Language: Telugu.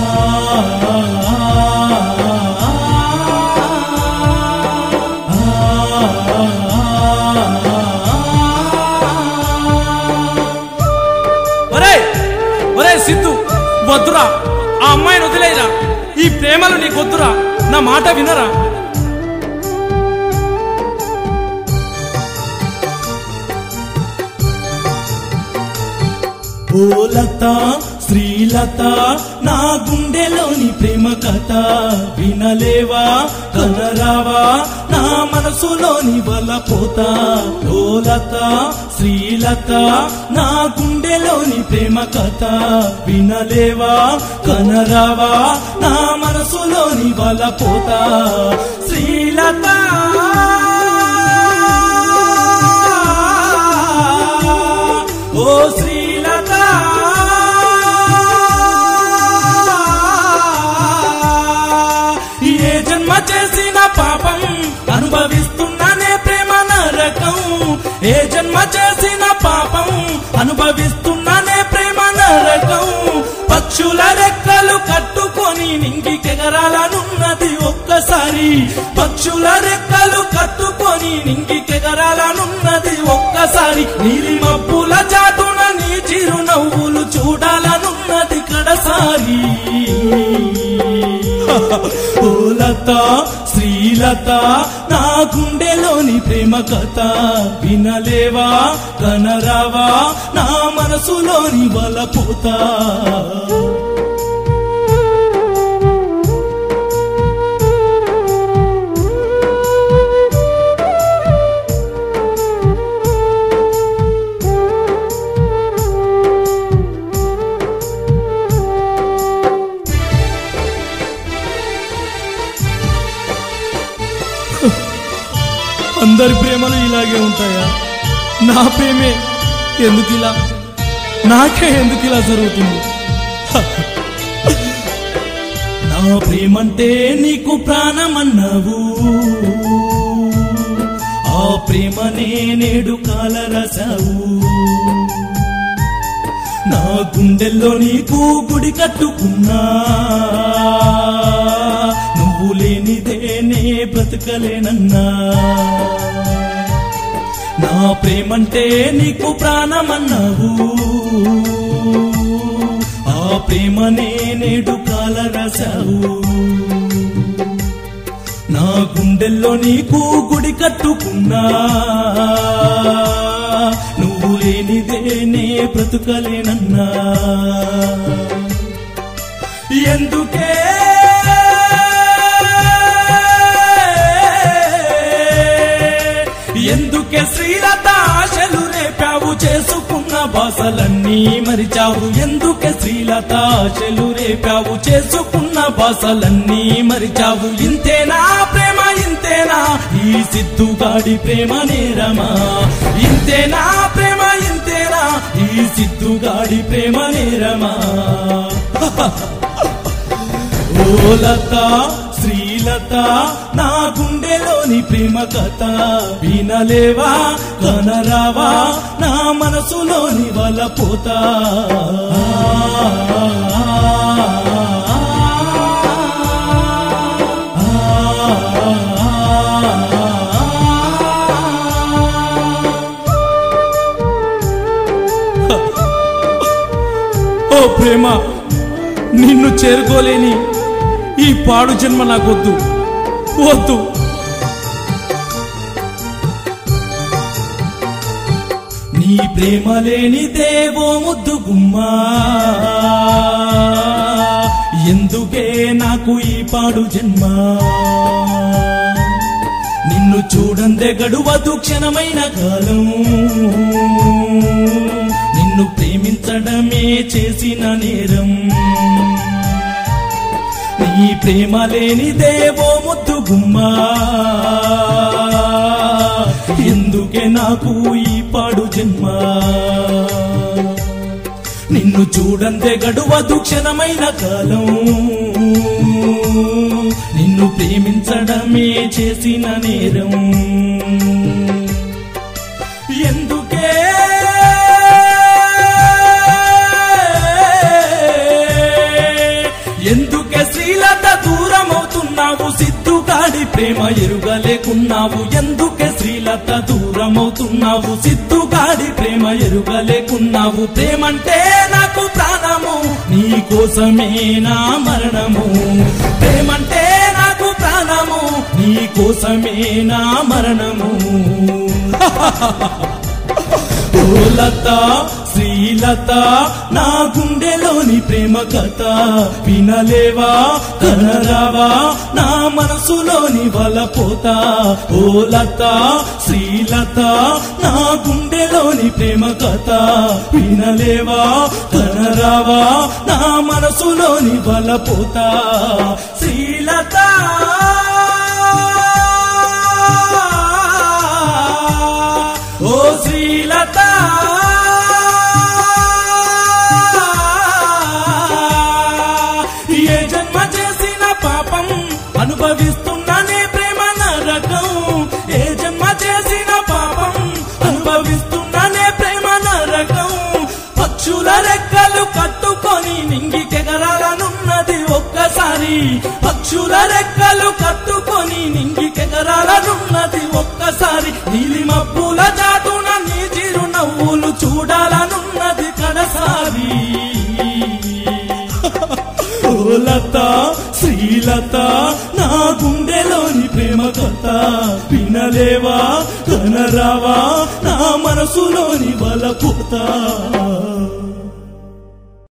ఒరే ఒరే సిద్ధు వద్దురా ఆ అమ్మాయిని వదిలేరా ఈ ప్రేమలు నీకొద్దురా నా మాట వినరా ఓ లత శ్రీలత నా గుండెలోని ప్రేమ కథ వినలేవా కనరావా నా మనసులోని వలపోతా ఓ లత శ్రీలత నా గుండెలోని ప్రేమ కథ వినలేవా కనరావా నా మనసులోని వలపోతా శ్రీలత ఓ శ్రీలత ఏ జన్మ చేసిన పాపం అనుభవిస్తున్నానే ప్రేమ నరకం ఏ జన్మ చేసిన పాపం అనుభవిస్తున్నానే ప్రేమ నరకం పక్షుల రెక్కలు కట్టుకొని నింగికెగరాలనున్నది ఒక్కసారి పక్షుల రెక్కలు కట్టుకొని నింగికెగరాలనున్నది ఒక్కసారి నీలి మబ్బుల చాటున నీ చిరునవ్వులు చూడాలనున్నది కడసారి ఓ లత శ్రీలత నా గుండెలోని ప్రేమ కథ వినలేవా కనరావా నా మనసులోని వలపోతా అందరి ప్రేమలు ఇలాగే ఉంటాయా నా ప్రేమే ఎందుకు ఇలా నాకే ఎందుకు ఇలా జరుగుతుంది హ. నా ప్రేమంటే నీకు ప్రాణమన్నావు ఆ ప్రేమనే నేడు కాలరసావు నా గుండెల్లో నీకు గుడి కట్టుకున్నా నువ్వు లేనిదే నే బ్రతకలేనన్నా నా ప్రేమంటే నీకు ప్రాణమన్నావు ఆ ప్రేమనే నేడు కాలరసావు నా గుండెల్లో నీకు గుడి కట్టుకున్నా నువ్వు లేనిదే నే బ్రతుకలేనన్నా ఎందుకే ఎందుకే శ్రీలత ఆశలు రేపావు చేసుకున్న బాసలన్నీ మరిచావు ఎందుకే శ్రీలత ఆశలు రేపావు చేసుకున్న బాసలన్నీ మరిచావు ఇంతేనా ప్రేమ ఇంతేనా ఈ సిద్ధుగాడి ప్రేమ నేరమా ఇంతేనా ప్రేమ ఇంతేనా ఈ సిద్ధుగాడి ప్రేమ నేరమా ఓ లత శ్రీలత నా గుండెలోని ప్రేమ కథ వినలేవా కనరావా నా మనసులోని వలపోతా ఓ ప్రేమ నిన్ను చేరుకోలేని ఈ పాడు జన్మ నాకొద్దు వద్దు నీ ప్రేమ లేని దేవో ముద్దు గుమ్మా ఎందుకే నాకు ఈ పాడు జన్మ నిన్ను చూడందే గడువదు క్షణమైన కాలం నిన్ను ప్రేమించడమే చేసిన నేరం నీ ప్రేమ లేని దేవో ముద్దు గుమ్మా ఎందుకే నాకు ఈ పాడు జన్మ నిన్ను చూడందే గడువదు క్షణమైన కాలం నిన్ను ప్రేమించడమే చేసిన నేరం ఎందుకే ఎందుకే శ్రీలత దూరమవుతున్నావు సిద్ధుగాడి ప్రేమ ఎరుగలేకున్నావు ఎందుకే శ్రీలత దూరమవుతున్నావు సిద్ధుగాడి ప్రేమ ఎరుగలేకున్నావు ప్రేమంటే నాకు ప్రాణము నీ కోసమే నా మరణము ప్రేమంటే నాకు ప్రాణము నీ కోసమే నా మరణము ఓ లత శ్రీలత నా గుండెలోని ప్రేమ కథ వినలేవా కనరావా నా మనసులోని వలపోతా ఓ లత శ్రీలత నా గుండెలోని ప్రేమ కథ వినలేవా కనరావా నా మనసులోని వలపోతా శ్రీలత ఓ శ్రీలత ఏ జన్మ చేసిన పాపం అనుభవిస్తున్నానే ప్రేమ నరకం ఏ జన్మ చేసిన పాపం అనుభవిస్తున్నానే ప్రేమ నరకం పక్షుల రెక్కలు కట్టుకొని నింగికెగరాలనున్నది ఒక్కసారి పక్షుల రెక్కలు కట్టుకొని నింగికెగరాలనున్నది ఒక్కసారి నీలి మబ్బుల చాటున నీ చిరు నవ్వులు చూడాలనున్నది కడసారి ఓ లత శ్రీలత నా గుండెలోని ప్రేమ కథ వినలేవా కనరావా నా మనసులోని బలపోతా